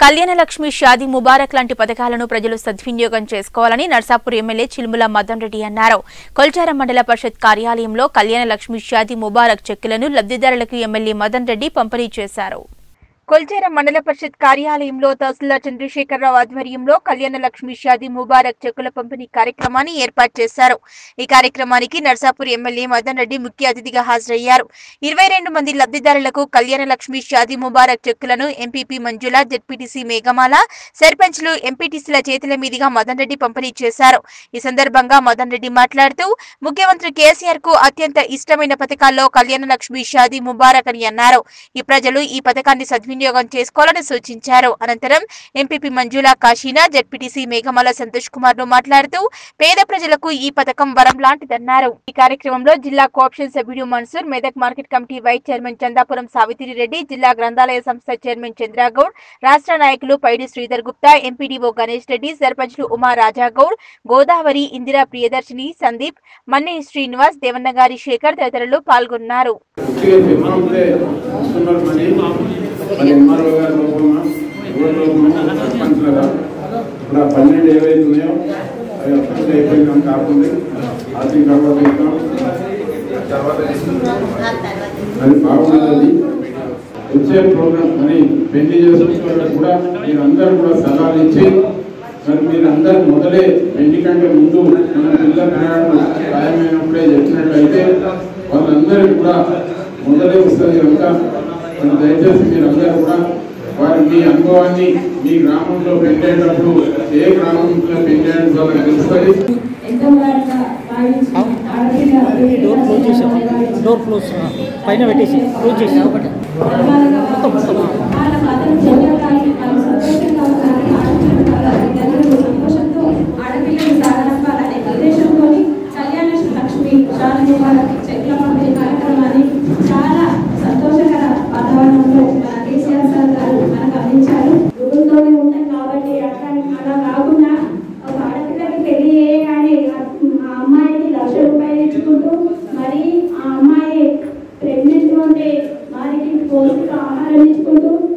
కళ్యాణ లక్ష్మి షాదీ ముబారక్ లాంటి పథకాలను ప్రజలు సద్వినియోగం చేసుకోవాలని నర్సాపూర్ ఎమ్మెల్యే చిలుముల మదన్ రెడ్డి అన్నారు కొల్చారం మండల పరిషత్ కార్యాలయంలో కళ్యాణ లక్ష్మి షాదీ ముబారక్ చెక్కులను లబ్ధిదారులకు ఎమ్మెల్యే మదన్ రెడ్డి పంపిణీ చేశారు కొల్చేర మండల పరిషత్ కార్యాలయంలో తహసీల్దార్ చంద్రశేఖరరావు ఆధ్వర్యంలో కళ్యాణ లక్ష్మి షాదీ ముబారక్ చెక్కుల పంపిణీ కార్యక్రమాన్ని ఏర్పాటు చేశారు ఈ కార్యక్రమానికి నర్సాపూర్ ఎమ్మెల్యే మదన్ రెడ్డి ముఖ్య అతిథిగా హాజరయ్యారు ఇరవై రెండు మంది లబ్ధిదారులకు కళ్యాణ లక్ష్మి షాదీ ముబారక్ చెక్కులను ఎంపీపీ మంజుల జెడ్పీటీసీ మేఘమాల సర్పంచ్లు ఎంపీటీసీల చేతుల మీదుగా మదన్ రెడ్డి పంపిణీ చేశారు ఈ సందర్భంగా మదన్ రెడ్డి మాట్లాడుతూ ముఖ్యమంత్రి కేసీఆర్ కు అత్యంత ఇష్టమైన పథకాల్లో కళ్యాణ లక్ష్మి షాదీ ముబారక్ అని అన్నారు ఈ ప్రజలు ఈ పథకాన్ని సద్వినియోగం చేసుకోవాలని సూచించారు అనంతరం ఎంపీపీ మంజుల కాశీనా జెడ్పీటీసీ మేఘమాల సంతోష్ కుమార్ ను మాట్లాడుతూ పేద ప్రజలకు ఈ పథకం వరం లాంటిదన్నారు ఈ కార్యక్రమంలో జిల్లా కోఆప్షన్ సభ్యుడు Mansoor Medak market committee vice chairman Chandapuram Savitri Reddy జిల్లా గ్రంథాలయ సంస్థ చైర్మన్ చంద్రగౌడ్ రాష్ట్ర నాయకులు పైడి శ్రీధర్ గుప్తా ఎంపీడీఓ గణేష్ రెడ్డి సర్పంచ్లు ఉమా రాజాగౌడ్ గోదావరి ఇందిరా ప్రియదర్శిని సందీప్ మన్నే శ్రీనివాస్ దేవన్నగారి శేఖర్ తదితరులు పాల్గొన్నారు పూర్తిగా చెప్పాలంటే కస్టమర్ మనీ మరి ఎంఆర్ఓ గారి లోపల రోడ్ లోపల సర్పంచ్లుగా ఇప్పుడు ఆ పన్నెండు ఏవైతే ఉన్నాయో అవి అప్పటికి అయిపోయినాం కాకుండా ఆర్థిక తర్వాత ఇస్తాం తర్వాత అది బాగున్నది వచ్చే ప్రోగ్రామ్ అని పెళ్లి చేసుకున్న కూడా మీరందరూ కూడా సలహాలు ఇచ్చి మరి మీరందరూ మొదలే పెళ్లి కంటే ముందు మన పిల్లల ప్రయాణం ఖాయమైనప్పుడే చెప్పినట్లయితే వాళ్ళందరికీ కూడా మొదలే వస్తుంది కనుక మరి దయచేసి మీరందరూ కూడా వారి మీ అనుభవాన్ని మీ గ్రామంలో పెళ్ళేటప్పుడు ఏ గ్రామంలో పెళ్ళేయడం వాళ్ళకి తెలుస్తుంది ఎంతో కాలంగా భావించిన ఆడపిల్ల డోర్ క్లోజ్ చేసాం డోర్ క్లోజ్ పైన పెట్టేసి క్లోజ్ చేసి మొత్తం మొత్తం వాళ్ళ కథను చెప్పడానికి వాళ్ళు సంతోషంగా ఉండాలి ఆడపిల్లలు వాళ్ళ తల్లిదండ్రులు సంతోషంతో ఆడపిల్లలు సాగనంపాలనే ఉద్దేశంతో కళ్యాణ లక్ష్మి షాది వాళ్ళకి చెట్ల పంపిణీ కార్యక్రమాన్ని చాలా సంతోషకర వాతావరణంలో మన కేసీఆర్ సార్ గారు మనకు అందించారు గురువుతోనే ఉంటాం కాబట్టి అట్లా అలా కాకుండా ఒక ఆడపిల్లకి పెళ్లి చేయగానే ఆ అమ్మాయికి లక్ష రూపాయలు ఇచ్చుకుంటూ మరి ఆ అమ్మాయి ప్రెగ్నెంట్ ఉంటే వారికి పౌష్టిక ఆహారం ఇచ్చుకుంటూ